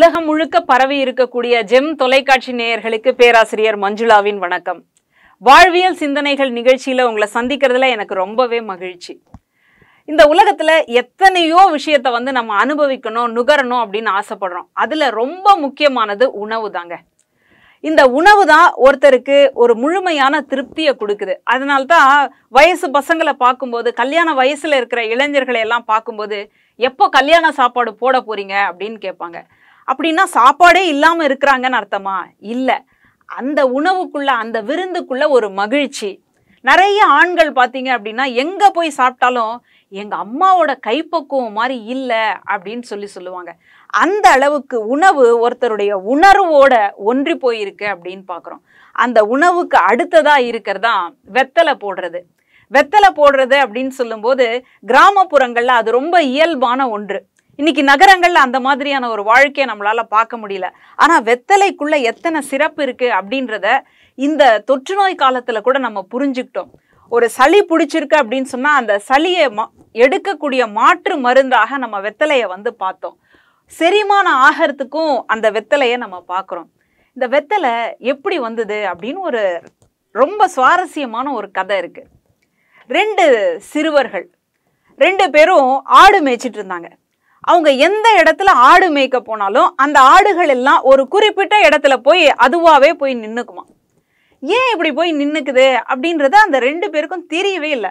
உலகம் முழுக்க பரவி இருக்கக்கூடிய ஜெம் தொலைக்காட்சி நேயர்களுக்கு பேராசிரியர் மஞ்சுளாவின் வணக்கம் வாழ்வியல் சிந்தனைகள் நிகழ்ச்சியில உங்களை சந்திக்கிறதுல எனக்கு ரொம்பவே மகிழ்ச்சி இந்த உலகத்துல எத்தனையோ விஷயத்த வந்து நம்ம அனுபவிக்கணும் நுகரணும் அப்படின்னு ஆசைப்படுறோம் அதுல ரொம்ப முக்கியமானது உணவு தாங்க இந்த உணவு தான் ஒருத்தருக்கு ஒரு முழுமையான திருப்தியை கொடுக்குது அதனால தான் வயசு பசங்களை பார்க்கும்போது கல்யாண வயசுல இருக்கிற இளைஞர்களை எல்லாம் பார்க்கும்போது எப்போ கல்யாண சாப்பாடு போட போறீங்க அப்படின்னு கேட்பாங்க அப்படின்னா சாப்பாடே இல்லாம இருக்கிறாங்கன்னு அர்த்தமா இல்லை அந்த உணவுக்குள்ள அந்த விருந்துக்குள்ள ஒரு மகிழ்ச்சி நிறைய ஆண்கள் பார்த்தீங்க அப்படின்னா எங்க போய் சாப்பிட்டாலும் எங்க அம்மாவோட கைப்பக்குவம் மாதிரி இல்லை அப்படின்னு சொல்லி சொல்லுவாங்க அந்த அளவுக்கு உணவு ஒருத்தருடைய உணர்வோட ஒன்றி போயிருக்கு அப்படின்னு பார்க்குறோம் அந்த உணவுக்கு அடுத்ததா இருக்கிறதா வெத்தலை போடுறது வெத்தலை போடுறது அப்படின்னு சொல்லும்போது கிராமப்புறங்கள்ல அது ரொம்ப இயல்பான ஒன்று இன்னைக்கு நகரங்கள்ல அந்த மாதிரியான ஒரு வாழ்க்கையை நம்மளால பார்க்க முடியல ஆனா வெத்தலைக்குள்ள எத்தனை சிறப்பு இருக்கு அப்படின்றத இந்த தொற்று நோய் காலத்துல கூட நம்ம புரிஞ்சுக்கிட்டோம் ஒரு சளி பிடிச்சிருக்கு அப்படின்னு சொன்னா அந்த சளியை ம- எடுக்கக்கூடிய மாற்று மருந்தாக நம்ம வெத்தலையை வந்து பார்த்தோம் செரிமானம் ஆகிறதுக்கும் அந்த வெத்தலையை நம்ம பார்க்குறோம் இந்த வெத்தலை எப்படி வந்தது அப்படின்னு ஒரு ரொம்ப சுவாரஸ்யமான ஒரு கதை இருக்கு ரெண்டு சிறுவர்கள் ரெண்டு பேரும் ஆடு மேய்ச்சிட்டு இருந்தாங்க அவங்க எந்த இடத்துல ஆடு மேய்க்க போனாலும் அந்த ஆடுகள் எல்லாம் ஒரு குறிப்பிட்ட இடத்துல போய் அதுவாவே போய் நின்னுக்குமா ஏன் இப்படி போய் நின்னுக்குது அப்படின்றது அந்த ரெண்டு பேருக்கும் தெரியவே இல்லை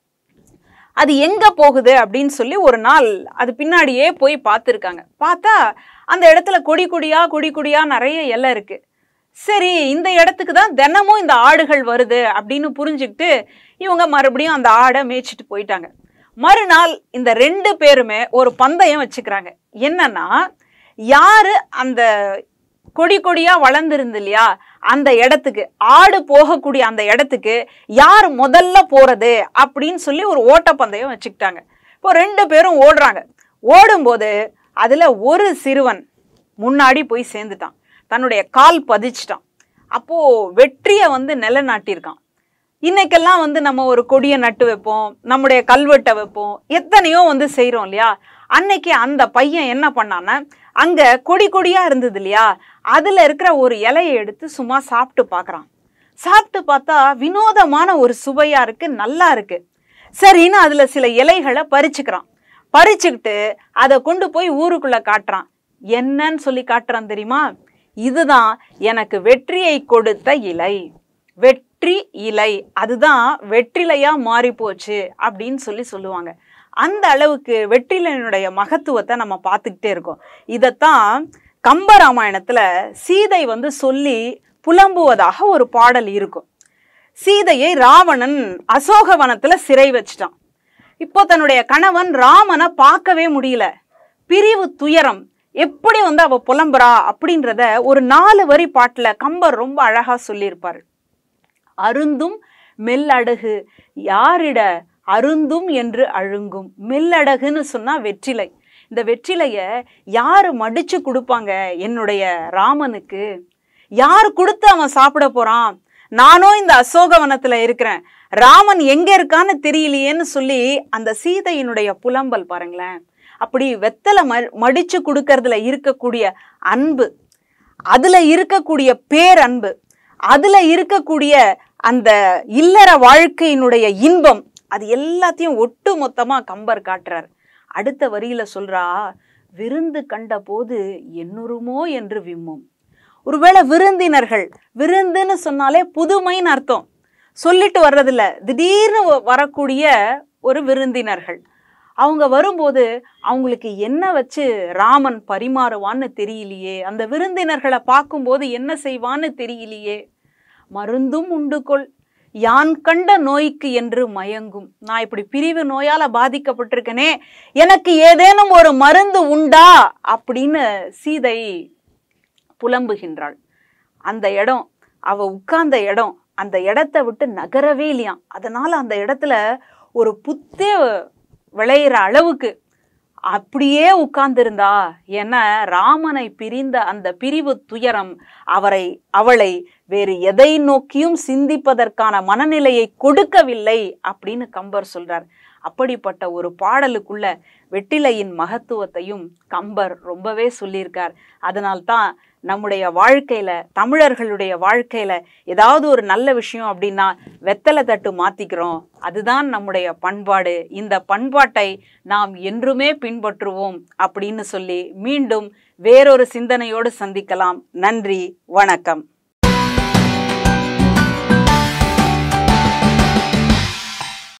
அது எங்க போகுது அப்படின்னு சொல்லி ஒரு நாள் அது பின்னாடியே போய் பார்த்துருக்காங்க பார்த்தா அந்த இடத்துல கொடி கொடியா கொடி கொடியா நிறைய இலை இருக்கு சரி இந்த இடத்துக்கு தான் தினமும் இந்த ஆடுகள் வருது அப்படின்னு புரிஞ்சுக்கிட்டு இவங்க மறுபடியும் அந்த ஆடை மேய்ச்சிட்டு போயிட்டாங்க மறுநாள் இந்த ரெண்டு பேருமே ஒரு பந்தயம் வச்சுக்கிறாங்க என்னன்னா யாரு அந்த கொடி கொடியா வளர்ந்துருந்து இல்லையா அந்த இடத்துக்கு ஆடு போகக்கூடிய அந்த இடத்துக்கு யார் முதல்ல போறது அப்படின்னு சொல்லி ஒரு ஓட்டப்பந்தயம் வச்சுக்கிட்டாங்க இப்போ ரெண்டு பேரும் ஓடுறாங்க ஓடும்போது அதுல ஒரு சிறுவன் முன்னாடி போய் சேர்ந்துட்டான் தன்னுடைய கால் பதிச்சிட்டான் அப்போ வெற்றியை வந்து நிலைநாட்டியிருக்கான் இன்னைக்கெல்லாம் வந்து நம்ம ஒரு கொடியை நட்டு வைப்போம் நம்முடைய கல்வெட்டை வைப்போம் எத்தனையோ வந்து செய்கிறோம் இல்லையா அன்னைக்கு அந்த பையன் என்ன பண்ணான்னா அங்கே கொடி கொடியாக இருந்தது இல்லையா அதில் இருக்கிற ஒரு இலையை எடுத்து சும்மா சாப்பிட்டு பார்க்குறான் சாப்பிட்டு பார்த்தா வினோதமான ஒரு சுவையாக இருக்கு நல்லா இருக்கு சரின்னு அதில் சில இலைகளை பறிச்சுக்கிறான் பறிச்சுக்கிட்டு அதை கொண்டு போய் ஊருக்குள்ளே காட்டுறான் என்னன்னு சொல்லி காட்டுறான் தெரியுமா இதுதான் எனக்கு வெற்றியை கொடுத்த இலை வெற்றி இலை அதுதான் வெற்றிலையா மாறி போச்சு அப்படின்னு சொல்லி சொல்லுவாங்க அந்த அளவுக்கு வெற்றிலையினுடைய மகத்துவத்தை நம்ம பார்த்துக்கிட்டே இருக்கோம் இதைத்தான் கம்பராமாயணத்துல சீதை வந்து சொல்லி புலம்புவதாக ஒரு பாடல் இருக்கும் சீதையை ராவணன் அசோகவனத்துல சிறை வச்சிட்டான் இப்போ தன்னுடைய கணவன் ராமனை பார்க்கவே முடியல பிரிவு துயரம் எப்படி வந்து அவ புலம்புறா அப்படின்றத ஒரு நாலு வரி பாட்டுல கம்பர் ரொம்ப அழகா சொல்லியிருப்பாரு அருந்தும் மெல்லடகு யாரிட அருந்தும் என்று அழுங்கும் மெல்லடகுன்னு சொன்னா வெற்றிலை இந்த வெற்றிலைய யாரு மடிச்சு கொடுப்பாங்க என்னுடைய ராமனுக்கு யார் கொடுத்து அவன் சாப்பிட போறான் நானும் இந்த அசோகவனத்துல இருக்கிறேன் ராமன் எங்க இருக்கான்னு தெரியலையேன்னு சொல்லி அந்த சீதையினுடைய புலம்பல் பாருங்களேன் அப்படி வெத்தலை ம மடிச்சு கொடுக்கறதுல இருக்கக்கூடிய அன்பு அதுல இருக்கக்கூடிய பேரன்பு அதுல இருக்கக்கூடிய அந்த இல்லற வாழ்க்கையினுடைய இன்பம் அது எல்லாத்தையும் ஒட்டு மொத்தமா கம்பர் காட்டுறார் அடுத்த வரியில சொல்றா விருந்து கண்ட போது என்னுருமோ என்று விம்மும் ஒருவேளை விருந்தினர்கள் விருந்துன்னு சொன்னாலே புதுமைன்னு அர்த்தம் சொல்லிட்டு வர்றதில்ல திடீர்னு வ- வரக்கூடிய ஒரு விருந்தினர்கள் அவங்க வரும்போது அவங்களுக்கு என்ன வச்சு ராமன் பரிமாறுவான்னு தெரியலையே அந்த விருந்தினர்களை பார்க்கும்போது என்ன செய்வான்னு தெரியலையே மருந்தும் உண்டு கொள் யான் கண்ட நோய்க்கு என்று மயங்கும் நான் இப்படி பிரிவு நோயால பாதிக்கப்பட்டிருக்கனே எனக்கு ஏதேனும் ஒரு மருந்து உண்டா அப்படின்னு சீதை புலம்புகின்றாள் அந்த இடம் அவ உட்கார்ந்த இடம் அந்த இடத்த விட்டு நகரவே இல்லையாம் அதனால அந்த இடத்துல ஒரு புத்தே விளையிற அளவுக்கு அப்படியே உட்கார்ந்திருந்தா ஏன்னா ராமனை பிரிந்த அந்த பிரிவு துயரம் அவரை அவளை வேறு எதை நோக்கியும் சிந்திப்பதற்கான மனநிலையை கொடுக்கவில்லை அப்படின்னு கம்பர் சொல்றார் அப்படிப்பட்ட ஒரு பாடலுக்குள்ள வெட்டிலையின் மகத்துவத்தையும் கம்பர் ரொம்பவே சொல்லியிருக்கார் அதனால்தான் நம்முடைய வாழ்க்கையில தமிழர்களுடைய வாழ்க்கையில ஏதாவது ஒரு நல்ல விஷயம் அப்படின்னா வெத்தலை தட்டு மாத்திக்கிறோம் அதுதான் நம்முடைய பண்பாடு இந்த பண்பாட்டை நாம் என்றுமே பின்பற்றுவோம் அப்படின்னு சொல்லி மீண்டும் வேறொரு சிந்தனையோடு சந்திக்கலாம் நன்றி வணக்கம்